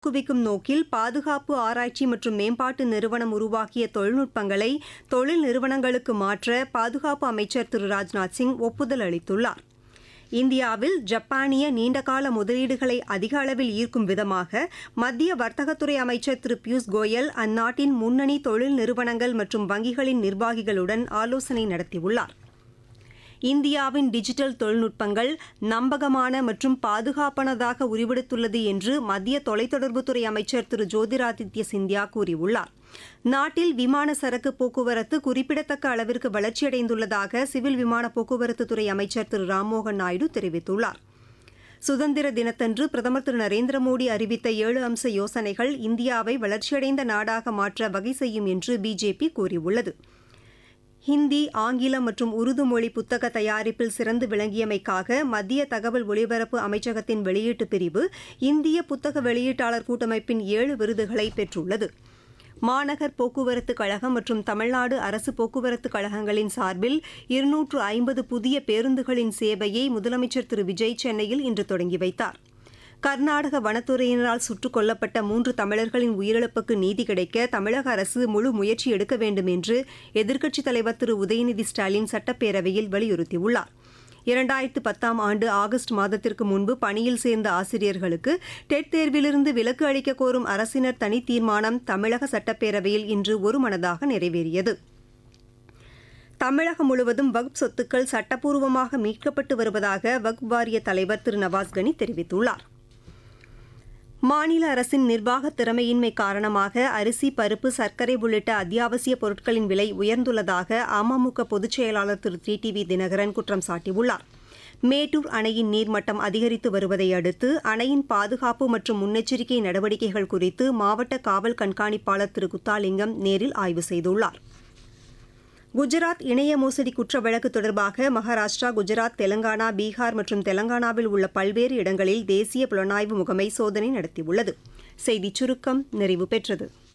ஊக்குவிக்கும் நோக்கில் பாதுகாப்பு ஆராய்ச்சி மற்றும் மேம்பாட்டு நிறுவனம் உருவாக்கிய தொழில்நுட்பங்களை தொழில் நிறுவனங்களுக்கு மாற்ற பாதுகாப்பு அமைச்சர் திரு ராஜ்நாத் சிங் ஒப்புதல் அளித்துள்ளார் இந்தியாவில் ஜப்பானிய நீண்டகால முதலீடுகளை அதிக அளவில் ஈர்க்கும் விதமாக மத்திய வர்த்தகத்துறை அமைச்சர் திரு பியூஷ் கோயல் அந்நாட்டின் முன்னணி தொழில் நிறுவனங்கள் மற்றும் வங்கிகளின் நிர்வாகிகளுடன் ஆலோசனை நடத்தியுள்ளார் இந்தியாவின் டிஜிட்டல் தொழில்நுட்பங்கள் நம்பகமான மற்றும் பாதுகாப்பானதாக உருவெடுத்துள்ளது என்று மத்திய தொலைத்தொடர்புத்துறை அமைச்சர் திரு ஜோதிராதித்ய சிந்தியா கூறியுள்ளார் நாட்டில் விமான சரக்கு போக்குவரத்து குறிப்பிடத்தக்க அளவிற்கு வளர்ச்சியடைந்துள்ளதாக சிவில் விமான போக்குவரத்துத்துறை அமைச்சர் திரு ராம்மோகன் நாயுடு தெரிவித்துள்ளார் சுதந்திர தினத்தன்று பிரதமர் திரு நரேந்திர மோடி அறிவித்த ஏழு அம்ச யோசனைகள் இந்தியாவை வளர்ச்சியடைந்த நாடாக மாற்ற வகை செய்யும் என்று பிஜேபி கூறியுள்ளது ஹிந்தி ஆங்கிலம் மற்றும் உருது மொழி புத்தக தயாரிப்பில் சிறந்து விளங்கியமைக்காக மத்திய தகவல் ஒலிபரப்பு அமைச்சகத்தின் வெளியீட்டு பிரிவு இந்திய புத்தக வெளியீட்டாளர் கூட்டமைப்பின் ஏழு விருதுகளை பெற்றுள்ளது மாநகர் போக்குவரத்து கழகம் மற்றும் தமிழ்நாடு அரசு போக்குவரத்து கழகங்களின் சார்பில் இருநூற்று ஐம்பது புதிய பேருந்துகளின் சேவையை முதலமைச்சர் திரு விஜய் சென்னையில் இன்று தொடங்கி வைத்தார் கர்நாடக வனத்துறையினரால் சுட்டுக் கொல்லப்பட்ட மூன்று தமிழர்களின் உயிரிழப்புக்கு நீதி கிடைக்க தமிழக அரசு முழு முயற்சி எடுக்க வேண்டும் என்று எதிர்க்கட்சித் தலைவர் திரு உதயநிதி ஸ்டாலின் சட்டப்பேரவையில் வலியுறுத்தியுள்ளார் இரண்டாயிரத்து பத்தாம் ஆண்டு ஆகஸ்ட் மாதத்திற்கு முன்பு பணியில் சேர்ந்த ஆசிரியர்களுக்கு டெட் தேர்விலிருந்து விலக்கு அளிக்க கோரும் அரசினர் தனி தீர்மானம் தமிழக சட்டப்பேரவையில் இன்று ஒருமனதாக நிறைவேறியது தமிழகம் முழுவதும் வக்ப் சொத்துக்கள் சட்டப்பூர்வமாக மீட்கப்பட்டு வருவதாக வக்ப் வாரிய தலைவர் திரு நவாஸ்கனி தெரிவித்துள்ளார் மாநில அரசின் நிர்வாக திறமையின்மை காரணமாக அரிசி பருப்பு சர்க்கரை உள்ளிட்ட அத்தியாவசிய பொருட்களின் விலை உயர்ந்துள்ளதாக அமமுக பொதுச் செயலாளர் Thiru T T V Dhinakaran குற்றம் சாட்டியுள்ளார் மேட்டூர் அணையின் நீர்மட்டம் அதிகரித்து வருவதை அடுத்து அணையின் பாதுகாப்பு மற்றும் முன்னெச்சரிக்கை நடவடிக்கைகள் குறித்து மாவட்ட காவல் கண்காணிப்பாளர் திரு குத்தாலிங்கம் நேரில் ஆய்வு செய்துள்ளார் குஜராத் இணைய மோசடி குற்ற வழக்கு தொடர்பாக மகாராஷ்டிரா குஜராத் தெலங்கானா பீகார் மற்றும் தெலங்கானாவில் உள்ள பல்வேறு இடங்களில் தேசிய புலனாய்வு முகமை சோதனை நடத்தியுள்ளது செய்திச் சுருக்கம் நிறைவு பெற்றது